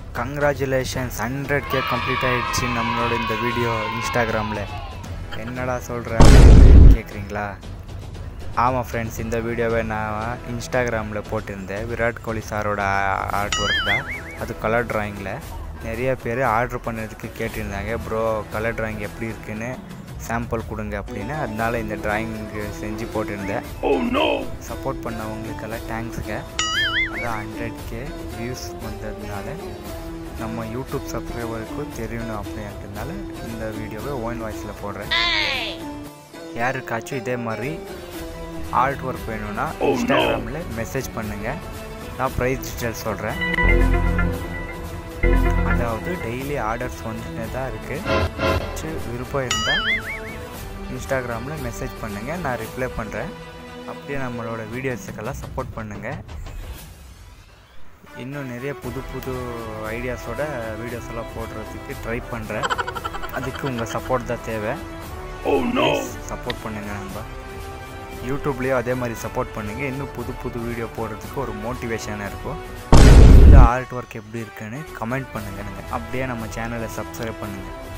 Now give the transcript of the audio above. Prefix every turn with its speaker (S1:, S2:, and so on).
S1: congratulations hundred K complete ஆகிடுச்சு நம்மளோட இந்த வீடியோ இன்ஸ்டாகிராமில் என்னடா சொல்கிற கேட்குறீங்களா ஆமாம் ஃப்ரெண்ட்ஸ் இந்த வீடியோவை நான் இன்ஸ்டாகிராமில் போட்டிருந்தேன் விராட் கோலி சாரோட ஆர்ட் ஒர்க் தான் அது கலர் ட்ராயிங்கில் நிறைய பேர் ஆர்டர் பண்ணதுக்கு கேட்டிருந்தாங்க ப்ரோ கலர் ட்ராயிங் எப்படி இருக்குன்னு சாம்பிள் கொடுங்க அப்படின்னு அதனால இந்த ட்ராயிங் செஞ்சு போட்டிருந்தேன் சப்போர்ட் பண்ணவங்களுக்கெல்லாம் தேங்க்ஸுங்க அதான் ஹண்ட்ரட் கே வியூஸ் வந்ததுனால நம்ம யூடியூப் சப்ஸ்கிரைபருக்கும் தெரியணும் அப்படின்றதுனால இந்த வீடியோவை ஓன் வாய்ஸில் போடுறேன் யாருக்காச்சும் இதே மாதிரி ஆர்ட் ஒர்க் வேணும்னா இன்ஸ்டாகிராமில் மெசேஜ் பண்ணுங்கள் நான் ப்ரைஸ் டீட்டெயில் சொல்கிறேன் அதாவது டெய்லி ஆர்டர்ஸ் வந்துட்டே தான் இருக்குது விருப்பம் இருந்தால் இன்ஸ்டாகிராமில் மெசேஜ் பண்ணுங்கள் நான் ரிப்ளை பண்ணுறேன் அப்படியே நம்மளோட வீடியோஸுக்கெல்லாம் சப்போர்ட் பண்ணுங்கள் இன்னும் நிறைய புது புது ஐடியாஸோட வீடியோஸ் எல்லாம் போடுறதுக்கு ட்ரை பண்ணுறேன் அதுக்கு உங்கள் சப்போர்ட் தான் தேவை சப்போர்ட் பண்ணுங்கள் நம்ம யூடியூப்லேயும் அதே மாதிரி சப்போர்ட் பண்ணுங்கள் இன்னும் புது புது வீடியோ போடுறதுக்கு ஒரு மோட்டிவேஷனாக இருக்கும் இந்த ஆர்ட் ஒர்க் எப்படி இருக்குன்னு கமெண்ட் பண்ணுங்கள் அப்படியே நம்ம சேனலை சப்ஸ்கிரைப் பண்ணுங்கள்